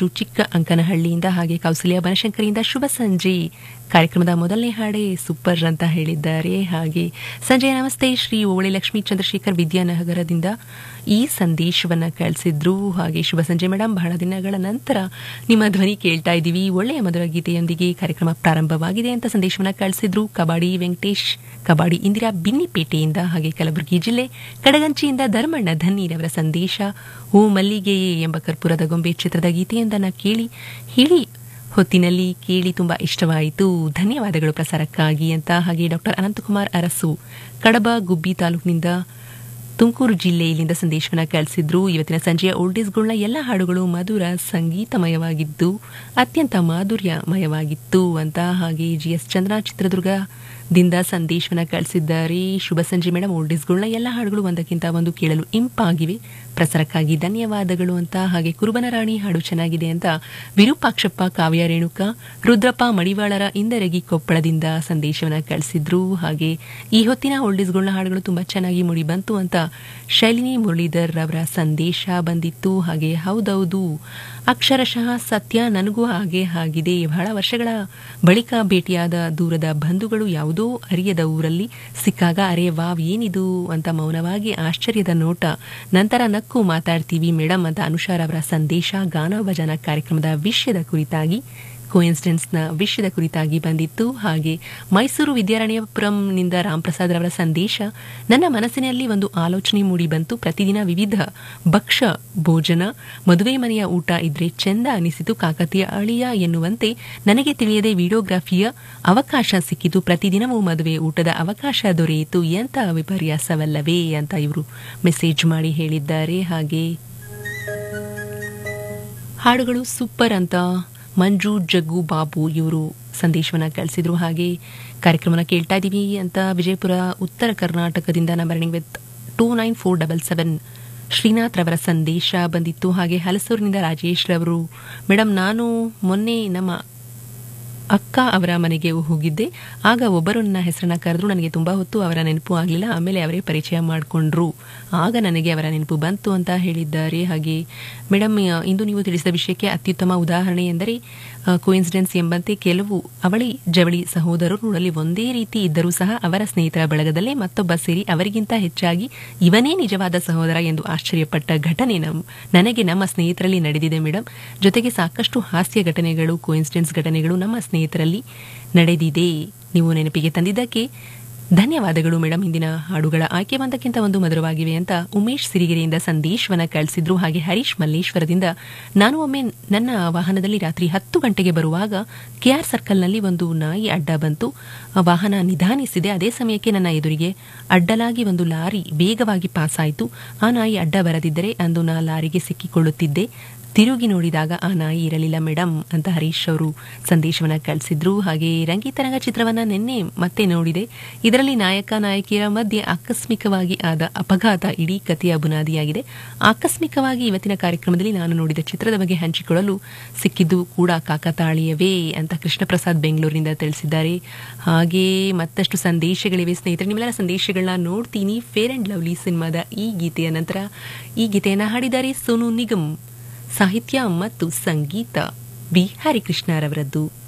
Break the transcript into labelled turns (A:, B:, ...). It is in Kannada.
A: ಮಂಜು ಚಿಕ್ಕ ಅಂಕನಹಳ್ಳಿಯಿಂದ ಹಾಗೆ ಕೌಸಲ್ಯ ಬನಶಂಕರಿಯಿಂದ ಶುಭ ಸಂಜೆ ಕಾರ್ಯಕ್ರಮದ ಮೊದಲನೇ ಹಾಡೇ ಸೂಪರ್ ಅಂತ ಹೇಳಿದ್ದಾರೆ ಹಾಗೆ ಸಂಜೆ ನಮಸ್ತೆ ಶ್ರೀ ಓಳೆ ಲಕ್ಷ್ಮೀ ಚಂದ್ರಶೇಖರ್ ವಿದ್ಯಾನಗರದಿಂದ ಈ ಸಂದೇಶವನ್ನ ಕಳಿಸಿದ್ರು ಹಾಗೆ ಶುಭ ಸಂಜೆ ಮೇಡಮ್ ಬಹಳ ದಿನಗಳ ನಂತರ ನಿಮ್ಮ ಧ್ವನಿ ಕೇಳ್ತಾ ಇದ್ದೀವಿ ಒಳ್ಳೆಯ ಮಧುರ ಗೀತೆಯೊಂದಿಗೆ ಕಾರ್ಯಕ್ರಮ ಪ್ರಾರಂಭವಾಗಿದೆ ಅಂತ ಸಂದೇಶವನ್ನ ಕಳಿಸಿದ್ರು ಕಬಾಡಿ ವೆಂಕಟೇಶ್ ಕಬಾಡಿ ಇಂದಿರಾ ಬಿನ್ನಿಪೇಟೆಯಿಂದ ಹಾಗೆ ಕಲಬುರಗಿ ಜಿಲ್ಲೆ ಕಡಗಂಚಿಯಿಂದ ಧರ್ಮಣ್ಣ ಧನ್ನೀರವರ ಸಂದೇಶ ಓ ಮಲ್ಲಿಗೆಯೇ ಎಂಬ ಕರ್ಪೂರದ ಗೊಂಬೆ ಚಿತ್ರದ ಗೀತೆಯೊಂದನ್ನು ಕೇಳಿ ಹೇಳಿ ಹೊತ್ತಿನಲ್ಲಿ ಕೇಳಿ ತುಂಬಾ ಇಷ್ಟವಾಯಿತು ಧನ್ಯವಾದಗಳು ಪ್ರಸಾರಕ್ಕಾಗಿ ಅಂತ ಹಾಗೆ ಡಾಕ್ಟರ್ ಅನಂತಕುಮಾರ್ ಅರಸು ಕಡಬ ಗುಬ್ಬಿ ತಾಲೂಕಿನಿಂದ ತುಮಕೂರು ಜಿಲ್ಲೆಯಲ್ಲಿಂದ ಸಂದೇಶವನ್ನ ಕಳಿಸಿದ್ರು ಇವತ್ತಿನ ಸಂಜೆಯ ಓಲ್ಡೇಸ್ಗಳನ್ನ ಎಲ್ಲ ಹಾಡುಗಳು ಮಧುರ ಸಂಗೀತಮಯವಾಗಿದ್ದು ಅತ್ಯಂತ ಮಾಧುರ್ಯಮಯವಾಗಿತ್ತು ಅಂತ ಹಾಗೆ ಜಿ ಎಸ್ ಚಂದ್ರ ಚಿತ್ರದುರ್ಗದಿಂದ ಸಂದೇಶವನ್ನ ಕಳಿಸಿದ್ದಾರೆ ಶುಭ ಸಂಜೆ ಮೇಡಮ್ ಓಲ್ಡೇಸ್ಗಳನ್ನ ಎಲ್ಲ ಹಾಡುಗಳು ಒಂದಕ್ಕಿಂತ ಒಂದು ಕೇಳಲು ಇಂಪಾಗಿವೆ ಪ್ರಸಾರಕ್ಕಾಗಿ ಧನ್ಯವಾದಗಳು ಅಂತ ಹಾಗೆ ಕುರುಬನ ರಾಣಿ ಹಾಡು ಚೆನ್ನಾಗಿದೆ ಅಂತ ವಿರೂಪಾಕ್ಷಪ್ಪ ಕಾವ್ಯ ರೇಣುಕ ರುದ್ರಪ್ಪ ಮಡಿವಾಳರ ಇಂದರಗಿ ಕೊಪ್ಪಳದಿಂದ ಸಂದೇಶವನ್ನ ಕಳಿಸಿದ್ರು ಹಾಗೆ ಈ ಹೊತ್ತಿನ ಓಲ್ಡೇಸ್ಗಳನ್ನ ಹಾಡುಗಳು ತುಂಬಾ ಚೆನ್ನಾಗಿ ಮೂಡಿ ಬಂತು ಅಂತ ಶೈಲಿನಿ ಮುರಳೀಧರ್ ಅವರ ಸಂದೇಶ ಬಂದಿತ್ತು ಹಾಗೆ ಹೌದೌದು ಅಕ್ಷರಶಃ ಸತ್ಯ ನನಗೂ ಹಾಗೆ ಆಗಿದೆ ಬಹಳ ವರ್ಷಗಳ ಬಳಿಕ ಭೇಟಿಯಾದ ದೂರದ ಬಂಧುಗಳು ಯಾವುದೋ ಅರಿಯದ ಊರಲ್ಲಿ ಸಿಕ್ಕಾಗ ಅರೆ ವಾವ್ ಏನಿದು ಅಂತ ಮೌನವಾಗಿ ಆಶ್ಚರ್ಯದ ನೋಟ ನಂತರ ನಕ್ಕು ಮಾತಾಡ್ತೀವಿ ಮೇಡಮ್ ಅಂತ ಅನುಷಾರ್ ಅವರ ಸಂದೇಶ ಗಾನ ಭಜನ ಕಾರ್ಯಕ್ರಮದ ವಿಷಯದ ಕುರಿತಾಗಿ ಕೋಇನ್ಸಿಡೆನ್ಸ್ನ ವಿಷಯದ ಕುರಿತಾಗಿ ಬಂದಿತ್ತು ಹಾಗೆ ಮೈಸೂರು ವಿದ್ಯಾರಣ್ಯಪುರಂನಿಂದ ರಾಮ್ಪ್ರಸಾದ್ ರವರ ಸಂದೇಶ ನನ್ನ ಮನಸ್ಸಿನಲ್ಲಿ ಒಂದು ಆಲೋಚನೆ ಮೂಡಿ ಬಂತು ಪ್ರತಿದಿನ ವಿವಿಧ ಭಕ್ಷ ಭೋಜನ ಮದುವೆ ಮನೆಯ ಊಟ ಇದ್ರೆ ಚೆಂದ ಅನಿಸಿತು ಕಾಕತಿಯ ಅಳಿಯ ಎನ್ನುವಂತೆ ನನಗೆ ತಿಳಿಯದೆ ವಿಡಿಯೋಗ್ರಫಿಯ ಅವಕಾಶ ಸಿಕ್ಕಿತು ಪ್ರತಿದಿನವೂ ಮದುವೆ ಊಟದ ಅವಕಾಶ ದೊರೆಯಿತು ಎಂತ ವಿಪರ್ಯಾಸವಲ್ಲವೇ ಅಂತ ಇವರು ಮೆಸೇಜ್ ಮಾಡಿ ಹೇಳಿದ್ದಾರೆ ಹಾಗೆ ಹಾಡುಗಳು ಸೂಪರ್ ಅಂತ ಮಂಜು ಜಗ್ಗು ಬಾಬು ಇವರು ಸಂದೇಶವನ್ನ ಕಳಿಸಿದ್ರು ಹಾಗೆ ಕಾರ್ಯಕ್ರಮನ ಕೇಳ್ತಾ ಇದ್ದೀವಿ ಅಂತ ವಿಜಯಪುರ ಉತ್ತರ ಕರ್ನಾಟಕದಿಂದ number with two nine four double seven Srinath ರವರ ಸಂದೇಶ ಬಂದಿತ್ತು ಹಾಗೆ ಹಲಸೂರಿನಿಂದ ರಾಜೇಶ್ ರವರು ಮೇಡಮ್ ನಾನು ಮೊನ್ನೆ ನಮ್ಮ ಅಕ್ಕ ಅವರ ಮನೆಗೆ ಹೋಗಿದ್ದೆ ಆಗ ಒಬ್ಬರು ನನ್ನ ಹೆಸರನ್ನ ಕರೆದ್ರು ನನಗೆ ತುಂಬಾ ಹೊತ್ತು ಅವರ ನೆನಪು ಆಗಲಿಲ್ಲ ಆಮೇಲೆ ಅವರೇ ಪರಿಚಯ ಮಾಡಿಕೊಂಡ್ರು ಆಗ ನನಗೆ ಅವರ ನೆನಪು ಬಂತು ಅಂತ ಹೇಳಿದ್ದಾರೆ ಹಾಗೆ ಮೇಡಮ್ ಇಂದು ನೀವು ತಿಳಿಸಿದ ವಿಷಯಕ್ಕೆ ಅತ್ಯುತ್ತಮ ಉದಾಹರಣೆ ಎಂದರೆ ಕೋಇನ್ಸಿಡೆನ್ಸ್ ಎಂಬಂತೆ ಕೆಲವು ಅವಳಿ ಜವಳಿ ಸಹೋದರರು ನೋಡಲಿ ಒಂದೇ ರೀತಿ ಇದ್ದರೂ ಸಹ ಅವರ ಸ್ನೇಹಿತರ ಬಳಗದಲ್ಲೇ ಮತ್ತೊಬ್ಬ ಸೇರಿ ಅವರಿಗಿಂತ ಹೆಚ್ಚಾಗಿ ಇವನೇ ನಿಜವಾದ ಸಹೋದರ ಎಂದು ಆಶ್ಚರ್ಯಪಟ್ಟ ಘಟನೆ ನಮ್ ನನಗೆ ನಮ್ಮ ಸ್ನೇಹಿತರಲ್ಲಿ ನಡೆದಿದೆ ಮೇಡಮ್ ಜೊತೆಗೆ ಸಾಕಷ್ಟು ಹಾಸ್ಯ ಘಟನೆಗಳು ಕೋಇನ್ಸಿಡೆನ್ಸ್ ಘಟನೆಗಳು ನಮ್ಮ ಸ್ನೇಹಿತರಲ್ಲಿ ನಡೆದಿದೆ ನೀವು ನೆನಪಿಗೆ ತಂದಿದ್ದಕ್ಕೆ ಧನ್ಯವಾದಗಳು ಮೇಡಮ್ ಇಂದಿನ ಹಾಡುಗಳ ಆಯ್ಕೆ ಒಂದಕ್ಕಿಂತ ಒಂದು ಮಧುರವಾಗಿವೆ ಅಂತ ಉಮೇಶ್ ಸಿರಿಗೆರೆಯಿಂದ ಸಂದೇಶವನ್ನ ಕಳಿಸಿದ್ರು ಹಾಗೆ ಹರೀಶ್ ಮಲ್ಲೇಶ್ವರದಿಂದ ನಾನು ಒಮ್ಮೆ ನನ್ನ ವಾಹನದಲ್ಲಿ ರಾತ್ರಿ ಹತ್ತು ಗಂಟೆಗೆ ಬರುವಾಗ ಕೆಆರ್ ಸರ್ಕಲ್ನಲ್ಲಿ ಒಂದು ನಾಯಿ ಅಡ್ಡ ಬಂತು ಆ ವಾಹನ ನಿಧಾನಿಸಿದೆ ಅದೇ ಸಮಯಕ್ಕೆ ನನ್ನ ಎದುರಿಗೆ ಅಡ್ಡಲಾಗಿ ಒಂದು ಲಾರಿ ವೇಗವಾಗಿ ಪಾಸ್ ಆಯಿತು ಆ ನಾಯಿ ಅಡ್ಡ ಬರದಿದ್ದರೆ ಅಂದು ನಾ ಲಾರಿಗೆ ಸಿಕ್ಕಿಕೊಳ್ಳುತ್ತಿದ್ದೆ ತಿರುಗಿ ನೋಡಿದಾಗ ಆ ನಾಯಿ ಇರಲಿಲ್ಲ ಮೇಡಮ್ ಅಂತ ಹರೀಶ್ ಅವರು ಸಂದೇಶವನ್ನ ಕಳಿಸಿದ್ರು ಹಾಗೆ ರಂಗಿತರಂಗ ಚಿತ್ರವನ್ನ ನಿನ್ನೆ ಮತ್ತೆ ನೋಡಿದೆ ಇದರಲ್ಲಿ ನಾಯಕ ನಾಯಕಿಯರ ಮಧ್ಯೆ ಆಕಸ್ಮಿಕವಾಗಿ ಆದ ಅಪಘಾತ ಇಡೀ ಕಥೆಯ ಬುನಾದಿಯಾಗಿದೆ ಆಕಸ್ಮಿಕವಾಗಿ ಇವತ್ತಿನ ಕಾರ್ಯಕ್ರಮದಲ್ಲಿ ನಾನು ನೋಡಿದ ಚಿತ್ರದ ಬಗ್ಗೆ ಹಂಚಿಕೊಳ್ಳಲು ಸಿಕ್ಕಿದ್ದು ಕೂಡ ಕಾಕತಾಳೀಯವೇ ಅಂತ ಕೃಷ್ಣ ಪ್ರಸಾದ್ ಬೆಂಗಳೂರಿನಿಂದ ತಿಳಿಸಿದ್ದಾರೆ ಹಾಗೆ ಮತ್ತಷ್ಟು ಸಂದೇಶಗಳಿವೆ ಸ್ನೇಹಿತರೆ ನಿಮ್ಮೆಲ್ಲ ಸಂದೇಶಗಳನ್ನ ನೋಡ್ತೀನಿ ಫೇರ್ ಅಂಡ್ ಲವ್ಲಿ ಸಿನಿಮಾದ ಈ ಗೀತೆಯ ನಂತರ ಈ ಗೀತೆಯನ್ನ ಹಾಡಿದ್ದಾರೆ ಸೋನು ನಿಗಮ್ ಸಾಹಿತ್ಯ ಮತ್ತು ಸಂಗೀತ ಬಿ ಹರಿಕೃಷ್ಣರವರದ್ದು